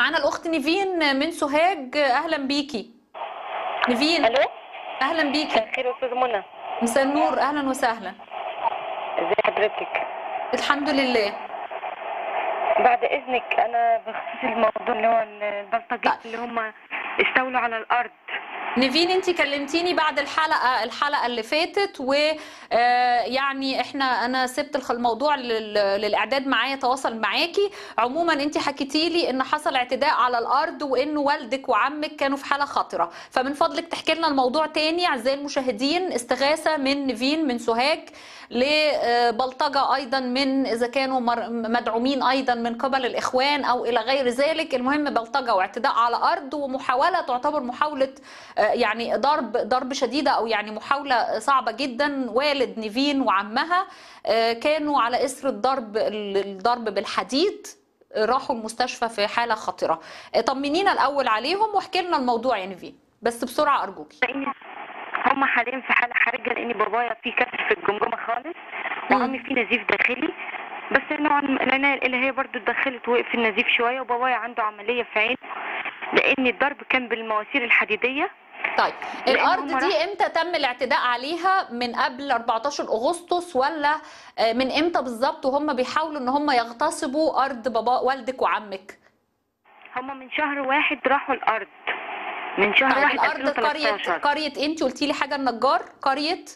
معانا الاخت نيفين من سوهاج اهلا بيكي نيفين الو اهلا مساء بيكي الخير يا استاذ منى مساء النور اهلا وسهلا ازي حضرتك الحمد لله بعد اذنك انا بخصوص الموضوع اللي هو البلطجيه طيب. اللي هم استولوا على الارض نيفين انت كلمتيني بعد الحلقه الحلقه اللي فاتت ويعني احنا انا سبت الخ- الموضوع لل- للاعداد معايا تواصل معاكي عموما انت حكيتي لي ان حصل اعتداء على الارض وان والدك وعمك كانوا في حاله خطره فمن فضلك تحكي لنا الموضوع تاني اعزائي المشاهدين استغاثه من نيفين من سوهاج لبلطجه ايضا من اذا كانوا مر- مدعومين ايضا من قبل الاخوان او الى غير ذلك المهم بلطجه واعتداء على ارض ومحاوله تعتبر محاوله آه، يعني ضرب ضرب شديده او يعني محاوله صعبه جدا والد نيفين وعمها آه، كانوا على اثر الضرب الضرب بالحديد آه، راحوا المستشفى في حاله خطره آه، طمنينا الاول عليهم واحكي لنا الموضوع يا نيفين بس بسرعه ارجوكي لان هم حاليا في حاله حرجه لان بابايا في كسر في الجمجمه خالص وعمي في نزيف داخلي بس نوعا ما العنايه الالهيه برضو اتدخلت وقف النزيف شويه وبابايا عنده عمليه في عين لان الضرب كان بالمواسير الحديديه طيب لأن الارض هم دي امتى تم الاعتداء عليها من قبل 14 اغسطس ولا آه، من امتى بالظبط وهم بيحاولوا ان هم يغتصبوا ارض بابا والدك وعمك هم من شهر واحد راحوا الارض من شهر طيب واحد الارض قريه 2013 قريه انت قلتي لي حاجه النجار قريه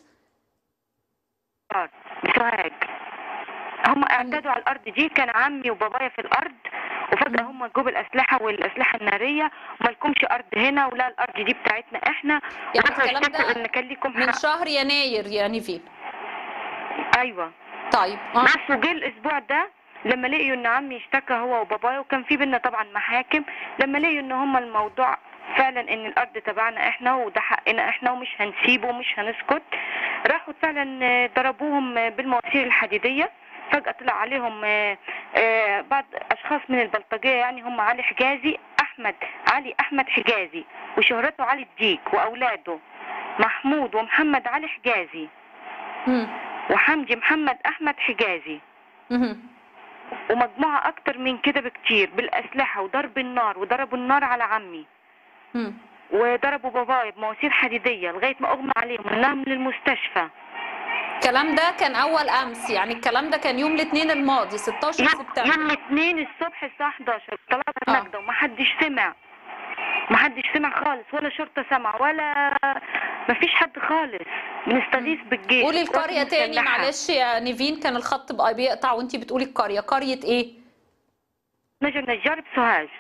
الارض بسوهاج هم اعتدوا على الارض دي كان عمي وبابايا في الارض وفجاه هم جوب الاسلحه والاسلحه الناريه ومالكمش ارض هنا ولا الارض دي بتاعتنا احنا يعني وراحوا الكلام اشتكوا ده ان كان ليكم من حق شهر يناير يا نيفين ايوه طيب اه بس وجه الاسبوع ده لما لقيوا ان عمي اشتكى هو وبابايا وكان في بينا طبعا محاكم لما لقيوا ان هم الموضوع فعلا ان الارض تبعنا احنا وده حقنا احنا ومش هنسيبه ومش هنسكت راحوا فعلا آه، ضربوهم آه، بالمواسير الحديديه فجأة طلع عليهم آه، آه، بعض أشخاص من البلطجية يعني هم علي حجازي أحمد علي أحمد حجازي وشهرته علي الديك وأولاده محمود ومحمد علي حجازي مم. وحمدي محمد أحمد حجازي مهم. ومجموعة أكتر من كده بكتير بالأسلحة وضرب النار وضربوا النار على عمي مم. وضربوا بابايا بمواسير حديدية لغاية ما أغمى عليهم ونام للمستشفى الكلام ده كان اول امس يعني الكلام ده كان يوم الاثنين الماضي 16 يوم سبتمبر يوم الاثنين الصبح الساعة 11 طلعت آه. نجدة ومحدش سمع محدش سمع خالص ولا شرطة سمع ولا مفيش حد خالص بنستغيث بالجيش قولي والقوات القريه تاني المسلحة. معلش يا نيفين كان الخط بقى بيقطع وانت بتقولي القريه قريه ايه نجا النجار بسوهاج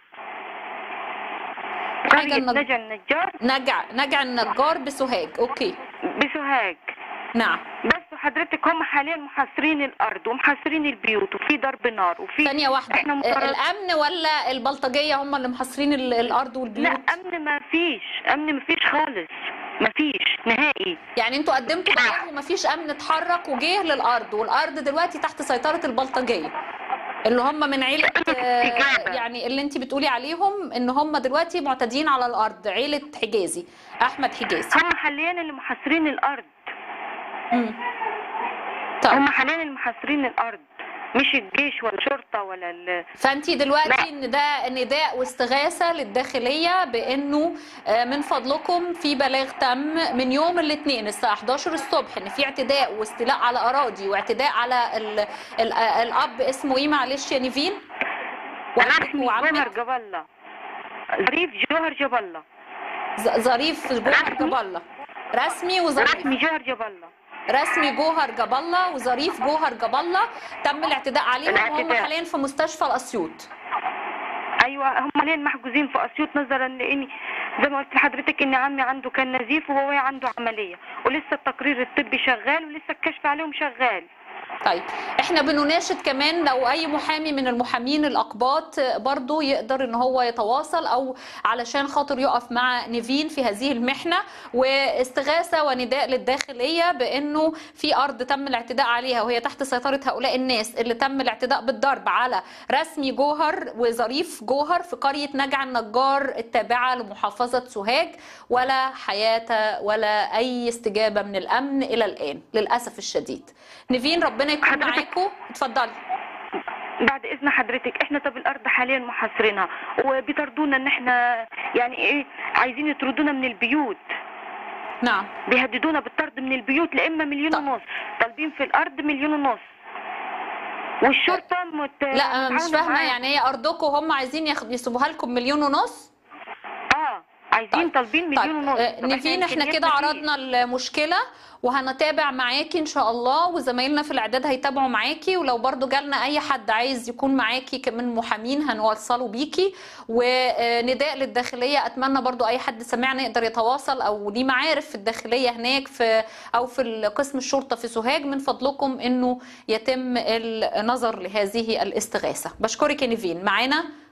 حاجة قرية النج- نجا النجار نجع نجع النجار بسوهاج اوكي بسوهاج نعم بس حضرتك هم حاليا محاصرين الارض ومحاصرين البيوت وفي ضرب نار وفي ثانية واحدة احنا آه، مطرد... الأمن ولا البلطجية هم اللي محاصرين ال- الأرض لا والبيوت؟ امن ما فيش امن ما فيش خالص ما فيش نهائي يعني انتوا قدمتوا بلاغ ومفيش أمن اتحرك وجه للأرض والأرض دلوقتي تحت سيطرة البلطجية اللي هم من عيلة آه، استجابة. يعني اللي انت بتقولي عليهم ان هم دلوقتي معتدين على الأرض عيلة حجازي أحمد حجازي هم حاليا اللي محاصرين الارض مم. طيب هم حاليا اللي محاصرين الارض مش الجيش ولا الشرطه ولا ال... فانت دلوقتي لا. ان ده نداء واستغاثه للداخليه بانه آه، من فضلكم في بلاغ تم من يوم الاثنين الساعه 11 الصبح ان في اعتداء واستيلاء على اراضي واعتداء على ال ال الاب اسمه ايه معلش يا نيفين؟ انا والدك اسمي جوهر وعمك جاب الله ظريف جوهر جاب الله ز- ظريف جوهر رسمي. جاب الله رسمي وظريف رسمي جوهر جاب الله رسمي جوهر جاب الله وظريف جوهر جاب الله تم الاعتداء عليهم وهم الاعتداء. حاليا في مستشفى الاسيوط ايوه هم حاليا محجوزين في اسيوط نظرا لاني زي ما قلت لحضرتك ان عمي عنده كان نزيف وبابايا عنده عمليه ولسه التقرير الطبي شغال ولسه الكشف عليهم شغال طيب احنا بنناشد كمان لو اي محامي من المحامين الاقباط برضو يقدر ان هو يتواصل او علشان خاطر يقف مع نيفين في هذه المحنة واستغاثة ونداء للداخلية بانه في ارض تم الاعتداء عليها وهي تحت سيطرة هؤلاء الناس اللي تم الاعتداء بالضرب على رسمي جوهر وظريف جوهر في قرية نجع النجار التابعة لمحافظة سوهاج ولا حياة ولا اي استجابة من الامن الى الان للاسف الشديد نيفين ربنا يكون حضرتك- معاكم اتفضلي بعد اذن حضرتك احنا طب الارض حاليا محاصرينها وبيطردونا ان احنا يعني ايه عايزين يطردونا من البيوت نعم بيهددونا بالطرد من البيوت لاما مليون طب. ونص طالبين في الارض مليون ونص والشرطه مت... لا أنا مش متعاونة فاهمه معاهم. يعني هي ارضكم هم عايزين ياخد- يسيبوها لكم مليون ونص اه عايزين طالبين مليون ونص آه، طب نيفين احنا كده إمكانياتنا فيه. عرضنا المشكله وهنتابع معاكي ان شاء الله وزمايلنا في الاعداد هيتابعوا معاكي ولو برضو جالنا اي حد عايز يكون معاكي ك- من محامين هنوصله بيكي ونداء للداخليه اتمنى برضو اي حد سمعنا يقدر يتواصل او ليه معارف في الداخليه هناك في او في قسم الشرطه في سوهاج من فضلكم انه يتم النظر لهذه الاستغاثه بشكرك يا نيفين معانا